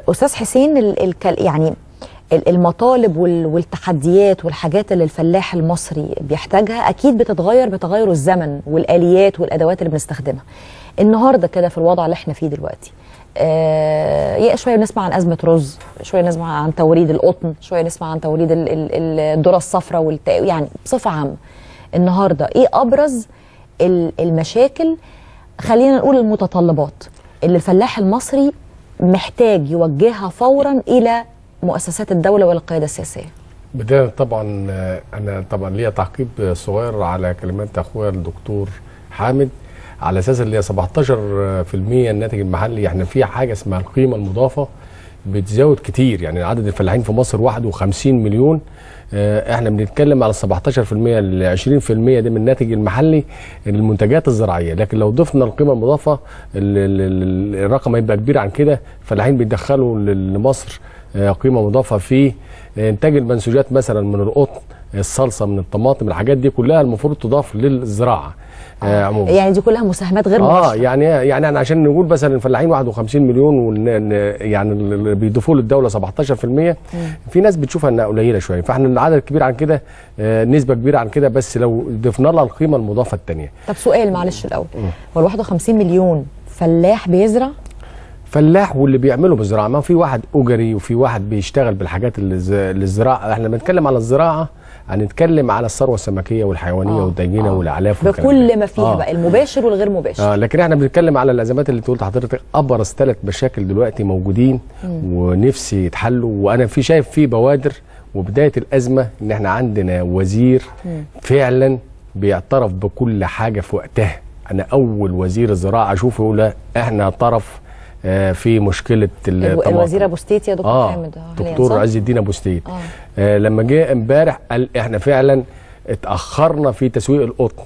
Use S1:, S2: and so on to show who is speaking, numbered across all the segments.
S1: استاذ حسين ال ال يعني ال- المطالب وال- والتحديات والحاجات اللي الفلاح المصري بيحتاجها اكيد بتتغير بتغير الزمن والاليات والادوات اللي بنستخدمها النهارده كده في الوضع اللي احنا فيه دلوقتي آه يا شويه بنسمع عن ازمه رز شويه نسمع عن توريد القطن شويه نسمع عن توريد ال- ال- الذره الصفراء والت... يعني بصفه عامه النهارده ايه ابرز ال- المشاكل خلينا نقول المتطلبات اللي الفلاح المصري محتاج يوجهها فورا الى مؤسسات الدوله والقياده السياسيه
S2: بداية طبعا آه، انا طبعا ليا تعقيب صغير على كلمات اخويا الدكتور حامد على اساس اللي هي 17% الناتج المحلي احنا في حاجه اسمها القيمه المضافه بتزود كتير يعني عدد الفلاحين في مصر 51 مليون آه، احنا بنتكلم على 17% ل 20% دي من الناتج المحلي المنتجات الزراعيه لكن لو ضفنا القيمه المضافه ال- ال- ال- الرقم هيبقى كبير عن كده الفلاحين بيدخلوا ل- لمصر آه، قيمه مضافه في انتاج المنسوجات مثلا من القطن الصلصه من الطماطم الحاجات دي كلها المفروض تضاف للزراعه آه عموما
S1: يعني دي كلها مساهمات غير
S2: اه
S1: مباشره
S2: يعني يعني انا عشان نقول مثلا الفلاحين 51 مليون ون ن- يعني اللي بيضيفوا للدوله 17% في ناس بتشوفها انها قليله شويه فاحنا العدد كبير عن كده آه نسبه كبيره عن كده بس لو ضفنا لها القيمه المضافه الثانيه
S1: طب سؤال معلش الاول هو ال 51 مليون فلاح بيزرع
S2: فلاح واللي بيعمله بالزراعه ما في واحد اجري وفي واحد بيشتغل بالحاجات اللي ز- للزراعه احنا لما نتكلم على الزراعه هنتكلم على الثروه السمكيه والحيوانيه
S1: آه،
S2: والدجينه
S1: آه.
S2: والاعلاف والكلام
S1: بكل
S2: ده.
S1: ما فيها
S2: آه.
S1: بقى المباشر والغير مباشر
S2: اه لكن احنا بنتكلم على الازمات اللي قلت لحضرتك ابرز ثلاث مشاكل دلوقتي موجودين ونفسي يتحلوا وانا في شايف في بوادر وبدايه الازمه ان احنا عندنا وزير فعلا بيعترف بكل حاجه في وقتها انا اول وزير الزراعه اشوفه يقول لا، احنا طرف آه، في مشكله
S1: الو-
S2: الطماطم
S1: الوزير ابو ستيت يا دكتور
S2: اه
S1: حامد حالياً،
S2: دكتور
S1: صح؟
S2: عز الدين ابو ستيت
S1: آه.
S2: آه لما جه امبارح قال احنا فعلا اتاخرنا في تسويق القطن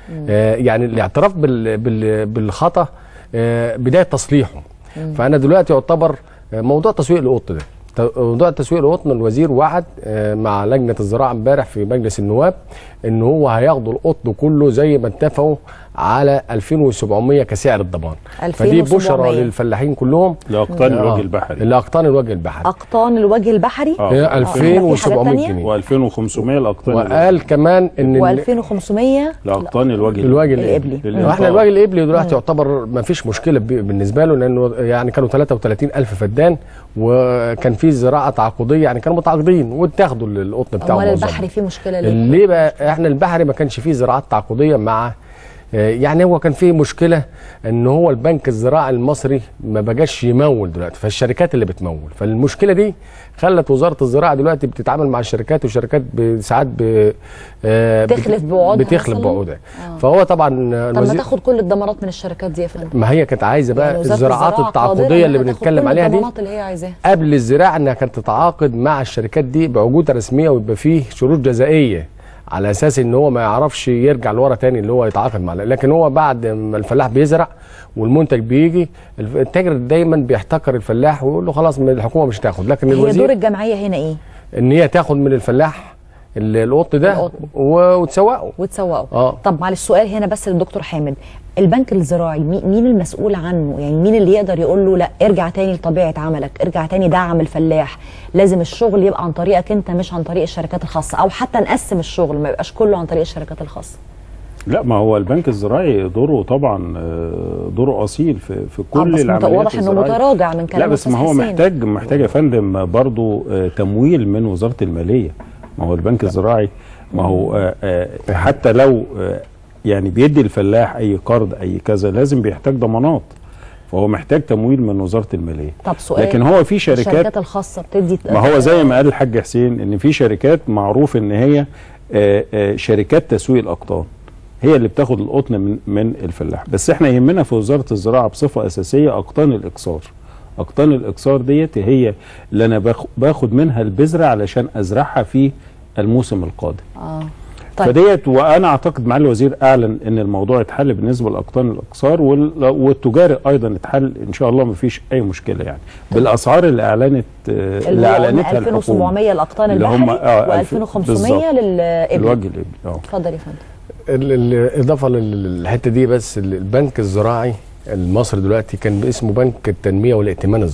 S2: آه يعني الاعتراف بال بال بالخطا آه بدايه تصليحه فانا دلوقتي يعتبر آه، موضوع تسويق القطن ده ت- موضوع تسويق القطن الوزير وعد آه، مع لجنه الزراعه امبارح في مجلس النواب ان هو هياخدوا القطن كله زي ما اتفقوا على 2700 كسعر الضمان فدي
S1: 2700.
S2: بشرى للفلاحين كلهم
S3: لاقطان
S2: آه،
S3: الوجه البحري
S2: لاقطان الوجه البحري
S1: اقطان الوجه البحري
S3: آه.
S2: هي
S1: آه، في حاجات
S2: 2700
S1: تانية؟
S2: جنيه
S3: و2500 لاقطان الوجه
S2: وقال كمان ان ال-
S1: و2500
S3: لاقطان الوجه
S2: الوجه
S1: الإبلي.
S2: الابلي
S3: الإبلي.
S2: واحنا الوجه الابلي دلوقتي يعتبر ما فيش مشكله ب- بالنسبه له لانه يعني كانوا 33 الف فدان وكان في زراعه تعاقديه يعني كانوا متعاقدين واتاخدوا القطن بتاعهم
S1: امال
S2: معظمه.
S1: البحري فيه مشكله ليه؟
S2: ليه بقى احنا البحري ما كانش فيه زراعات تعاقديه مع آه، يعني هو كان فيه مشكله ان هو البنك الزراعي المصري ما بقاش يمول دلوقتي فالشركات اللي بتمول فالمشكله دي خلت وزاره الزراعه دلوقتي بتتعامل مع الشركات والشركات ب- ساعات ب آه، بت-
S1: تخلف بوعودها
S2: بتخلف
S1: مثلاً؟
S2: بوعودها فهو طبعا
S1: طب ما
S2: الوزير
S1: تاخد كل الضمانات من الشركات دي يا فندم
S2: ما هي كانت عايزه بقى
S1: يعني وزارة
S2: الزراعات
S1: الزراعة قادرة
S2: التعاقديه اللي
S1: إنها تاخد
S2: بنتكلم
S1: كل
S2: عليها دي
S1: الضمانات اللي هي عايزاها
S2: قبل الزراعه انها كانت تتعاقد مع الشركات دي بعقود رسميه ويبقى فيه شروط جزائيه على اساس ان هو ما يعرفش يرجع لورا تاني اللي هو يتعاقد مع لكن هو بعد ما الفلاح بيزرع والمنتج بيجي الف- التاجر دايما بيحتكر الفلاح ويقول له خلاص من الحكومه مش هتاخد لكن
S1: هي دور
S2: الوزير
S1: الجمعيه هنا ايه؟
S2: ان هي تاخد من الفلاح ال- القط ده
S1: القط.
S2: و- وتسوقه
S1: وتسوقوا
S2: آه.
S1: طب معلش سؤال هنا بس للدكتور حامد البنك الزراعي مي- مين المسؤول عنه يعني مين اللي يقدر يقول له لا ارجع تاني لطبيعه عملك ارجع تاني دعم الفلاح لازم الشغل يبقى عن طريقك انت مش عن طريق الشركات الخاصه او حتى نقسم الشغل ما يبقاش كله عن طريق الشركات الخاصه
S3: لا ما هو البنك الزراعي دوره طبعا آه، دوره اصيل في في
S1: آه،
S3: كل
S1: بس مت-
S3: العمليات
S1: واضح انه
S3: الزراعية.
S1: متراجع من
S3: لا
S1: كلام
S3: بس ما
S1: أستاذ
S3: هو
S1: حسين.
S3: محتاج محتاج يا فندم برضه آه، تمويل من وزاره الماليه ما هو البنك الزراعي ما هو آه، آه، حتى لو آه، يعني بيدي الفلاح اي قرض اي كذا لازم بيحتاج ضمانات فهو محتاج تمويل من وزاره الماليه
S1: طب سؤال
S3: لكن هو في شركات
S1: الشركات الخاصه بتدي
S3: ما هو زي ما قال الحاج حسين ان في شركات معروف ان هي آه، آه، شركات تسويق الاقطان هي اللي بتاخد القطن من من الفلاح بس احنا يهمنا في وزاره الزراعه بصفه اساسيه اقطان الاقصار اقطان الاقصار ديت هي اللي انا باخ- باخد منها البذره علشان ازرعها في الموسم القادم
S1: اه طيب
S3: فديت وانا اعتقد مع الوزير اعلن ان الموضوع اتحل بالنسبه لاقطان الاقصار وال- والتجاري ايضا اتحل ان شاء الله ما فيش اي مشكله يعني بالاسعار اللي اعلنت آه،
S1: اللي
S3: اللي
S1: هو
S3: اعلنتها الحكومه
S1: 2700 الاقطان
S3: اللي هم-
S1: البحري
S3: آه، الف-
S1: و2500
S3: بالظبط.
S1: للابل
S3: الوجه الابلي اه
S1: اتفضل يا فندم
S2: ال- ال- الاضافه للحته دي بس ال- البنك الزراعي المصري دلوقتي كان اسمه بنك التنميه والائتمان الزراعي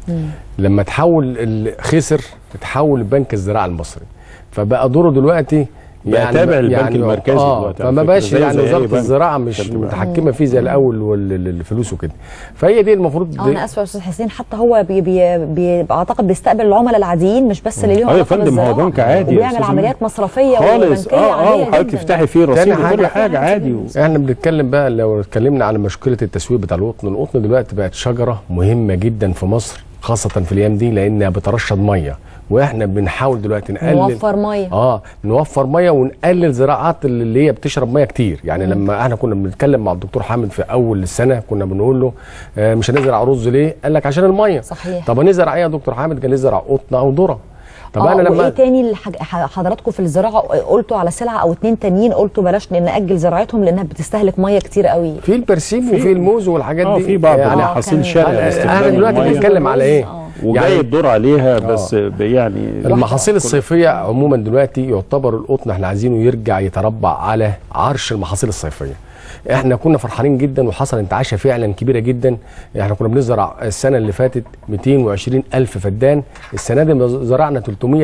S2: لما تحول ال- خسر تحول البنك الزراعي المصري فبقى دوره دلوقتي
S3: بقى تابع للبنك المركزي
S2: آه
S3: دلوقتي على
S2: فما
S3: فكرة،
S2: بقاش
S3: زيه
S2: يعني
S3: زي أي
S2: وزاره
S3: بنك.
S2: الزراعه مش
S3: خلي بالك.
S2: متحكمه فيه زي الاول والفلوس وكده فهي دي المفروض
S1: اه انا اسفه يا استاذ حسين حتى هو بي بي بي اعتقد بيستقبل العملاء العاديين مش بس اللي ليهم
S3: اه يا
S1: علاقة
S3: فندم، هو
S1: بالزراعة.
S3: بنك عادي يا
S1: وبيعمل
S3: أستاذ
S1: عمليات
S3: أمين.
S1: مصرفيه
S3: خالص
S1: وبنكيه
S3: اه اه
S1: عاديه
S3: وحضرتك
S1: جدا.
S3: تفتحي فيه رصيد
S2: تاني
S3: وكل
S2: حاجة-
S3: حاجه عادي و...
S2: احنا بنتكلم بقى لو اتكلمنا على مشكله التسويق بتاع القطن القطن دلوقتي بقت شجره مهمه جدا في مصر خاصه في الايام دي لانها بترشد ميه واحنا بنحاول دلوقتي نقلل
S1: نوفر ميه
S2: اه نوفر ميه ونقلل زراعات اللي هي بتشرب ميه كتير يعني لما احنا كنا بنتكلم مع الدكتور حامد في اول السنه كنا بنقول له آه مش هنزرع رز ليه قال لك عشان الميه
S1: صحيح.
S2: طب هنزرع ايه يا دكتور حامد قال نزرع قطن او ذره طب
S1: اه
S2: انا
S1: وايه
S2: لما
S1: تاني الحاج... ح- حضراتكم في الزراعه قلتوا على سلعه او اتنين تانيين قلتوا بلاش ناجل زراعتهم لانها بتستهلك ميه كتير قوي
S2: في البرسيم وفي الموز والحاجات
S3: اه
S2: دي
S3: في بعض
S2: يعني
S1: آه،
S3: محاصيل
S1: كان-
S3: شرق
S1: آه،
S3: استخدام
S2: احنا دلوقتي
S3: المية.
S2: بنتكلم على ايه
S1: آه.
S3: وجاي
S2: يعني-
S3: الدور عليها بس ب- يعني
S2: المحاصيل الصيفيه عموما دلوقتي يعتبر القطن احنا عايزينه يرجع يتربع على عرش المحاصيل الصيفيه احنا كنا فرحانين جدا وحصل انتعاشه فعلا كبيره جدا احنا كنا بنزرع السنه اللي فاتت 220 الف فدان السنه دي زرعنا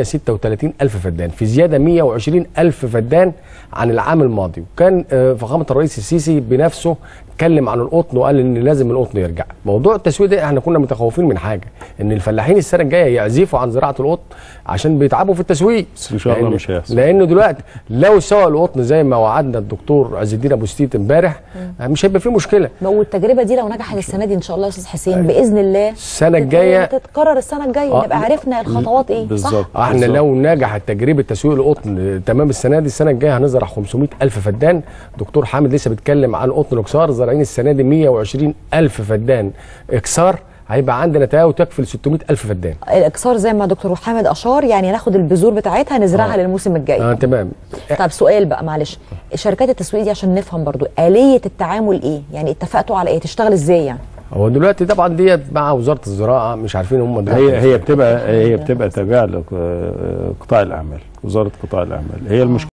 S2: 336 الف فدان في زياده 120 الف فدان عن العام الماضي وكان آه، فخامه الرئيس السيسي بنفسه اتكلم عن القطن وقال ان لازم القطن يرجع موضوع التسويق ده احنا كنا متخوفين من حاجه ان الفلاحين السنه الجايه يعزفوا عن زراعه القطن عشان بيتعبوا في التسويق
S3: بس إن شاء الله
S2: لأن-
S3: مش هيحصل.
S2: لانه دلوقتي لو سوى القطن زي ما وعدنا الدكتور عز الدين ابو ستيت امبارح مش هيبقى فيه مشكله
S1: والتجربه دي لو نجحت السنه دي ان شاء الله يا استاذ حسين باذن الله
S2: السنة
S1: تت-
S2: الجاية-
S1: تتكرر السنه الجايه
S2: آه،
S1: نبقى عرفنا الخطوات ايه
S3: بالظبط.
S1: صح
S2: احنا
S3: بالظبط.
S2: لو نجحت تجربه تسويق القطن تمام السنه دي السنه الجايه هنزرع 500 الف فدان دكتور حامد لسه بيتكلم عن قطن الاكسار زارعين السنه دي 120 الف فدان اكسار هيبقى عندنا تهاوي تكفي ل 600 الف فدان
S1: الاكسار زي ما دكتور حامد اشار يعني ناخد البذور بتاعتها نزرعها
S2: آه.
S1: للموسم الجاي
S2: اه تمام
S1: طب سؤال بقى معلش شركات التسويق دي عشان نفهم برضو آلية التعامل ايه يعني اتفقتوا على ايه تشتغل ازاي يعني
S2: هو دلوقتي طبعا ديت مع وزاره الزراعه مش عارفين هم دلوقتي
S3: هي هي بتبقى هي بتبقى تابعه لقطاع الاعمال وزاره قطاع الاعمال هي المشكله